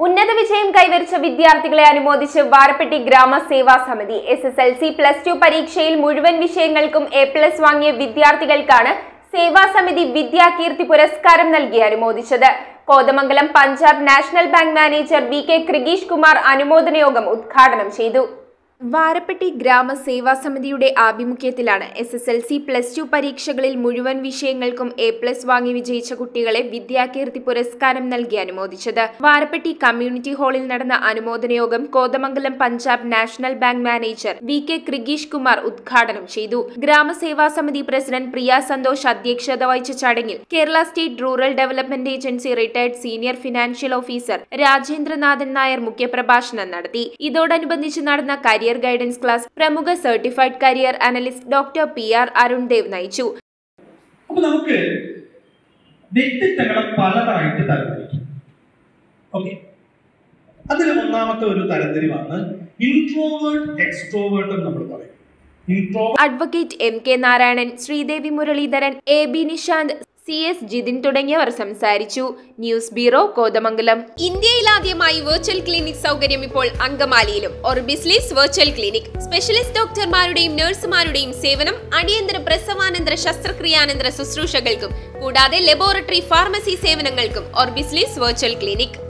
ഉന്നത വിജയം കൈവരിച്ച വിദ്യാർത്ഥികളെ അനുമോദിച്ച് Varapetty Gramaseva Samithi S S L C plus two പരീക്ഷയിൽ മുഴുവൻ വിഷയങ്ങൾക്കും എ പ്ലസ് വാങ്ങിയ വിദ്യാർത്ഥികൾക്കാണ് സേവാ സമിതി വിദ്യാകീർത്തി പുരസ്കാരം നൽകി അനുമോദിച്ചത് Kothamangalam Punjab national bank manager V K Krigeesh Kumar അനുമോദന യോഗം ഉദ്ഘാടനം ചെയ്തു വാരപ്പെട്ടി ഗ്രാമസേവാ സമിതിയുടെ ആഭിമുഖ്യത്തിലാണ് S S L C plus two പരീക്ഷകളിൽ മുഴുവൻ വിഷയങ്ങൾക്കും എ പ്ലസ് വാങ്ങി വിജയിച്ച കുട്ടികളെ വിദ്യാകീർത്തി പുരസ്കാരം നൽകി അനുമോദിച്ചത് വാരപ്പെട്ടി കമ്മ്യൂണിറ്റി ഹാളിൽ നടന്ന അനുമോദന യോഗം Kothamangalam Punjab national bank manager V K Krigeesh Kumar ഉദ്ഘാടനം ചെയ്തു ഗ്രാമസേവാ സമിതി പ്രസിഡന്റ് പ്രിയ സന്തോഷ് അധ്യക്ഷത വഹിച്ച ചടങ്ങിൽ Kerala state rural development agency retired senior financial officer Rajendranathan Nair മുഖ്യപ്രഭാഷണം നടത്തി ഇതോടനുബന്ധിച്ച് നടന്ന കരിയർ ഗൈഡൻസ് ക്ലാസ് പ്രമുഖ certified career analyst doctor P R Arun Dev നയിച്ചു അപ്പൊ നമുക്ക് വ്യക്തിത്വങ്ങളെ പലതായിട്ട് തരംതിരിക്കും ഓക്കെ അതിൽ ഒന്നാമത്തെ ഒരു തരംതിരിവാണ് ഇൻട്രോവേർട്ട് എക്സ്ട്രോവേർട്ട് എന്ന് നമ്മൾ പറയും intro advocate M K Narayanan Sreedevi Muraleedharan A B Nishanth C S Jithin തുടങ്ങിയവർ സംസാരിച്ചു ന്യൂസ് ബ്യൂറോ കോതമംഗലം ഇന്ത്യയിൽ ആദ്യമായി വെർച്വൽ ക്ലിനിക് സൗകര്യം ഇപ്പോൾ അങ്കമാലിയിലും ഓർബിസ്ലീസ് വെർച്വൽ ക്ലിനിക് സ്പെഷ്യലിസ്റ്റ് ഡോക്ടർമാരുടെയും നഴ്സുമാരുടെയും സേവനം അടിയന്തര പ്രസവാനന്തര ശസ്ത്രക്രിയാനന്തര ശുശ്രൂഷകൾക്കും കൂടാതെ ലബോറട്ടറി ഫാർമസി സേവനങ്ങൾക്കും ഓർബിസ്ലീസ് വെർച്വൽ ക്ലിനിക്